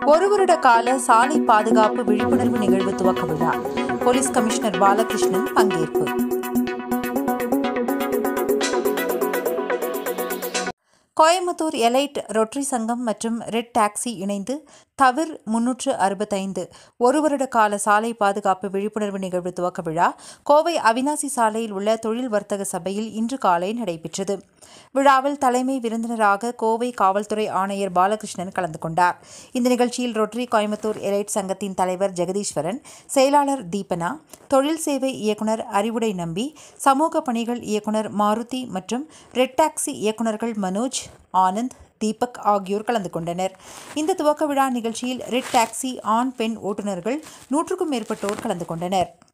ஒரு வருட கால சாலை பாதுகாப்பு விழிப்புணர்வு நிகழ்வு துவக்க விழா போலீஸ் கமிஷனர் பாலகிருஷ்ணன் பங்கேற்பு கோயம்புத்தூர் எலைட் ரொட்டரி சங்கம் மற்றும் ரெட் டாக்ஸி இணைந்து தவிர் முன்னூற்று அறுபத்தைந்து ஒரு வருட கால சாலை பாதுகாப்பு விழிப்புணர்வு நிகழ்வு துவக்க விழா கோவை அவினாசி சாலையில் உள்ள தொழில் வர்த்தக சபையில் இன்று காலை நடைபெற்றது விழாவில் தலைமை விருந்தினராக கோவை காவல்துறை ஆணையர் பாலகிருஷ்ணன் கலந்து கொண்டார் இந்த நிகழ்ச்சியில் ரொட்டரி கோயம்புத்தூர் எலைட் சங்கத்தின் தலைவர் ஜெகதீஸ்வரன் செயலாளர் தீபனா தொழில் சேவை இயக்குனர் அறிவுடை நம்பி சமூக பணிகள் இயக்குனர் மாருதி மற்றும் ரெட் டாக்ஸி இயக்குனர்கள் மனோஜ் ஆனந்த் தீபக் ஆகியோர் கலந்து கொண்டனர் இந்த துவக்க விழா நிகழ்ச்சியில் ரெட் டாக்ஸி ஆண் பெண் ஓட்டுநர்கள் நூற்றுக்கும் மேற்பட்டோர் கலந்து கொண்டனர்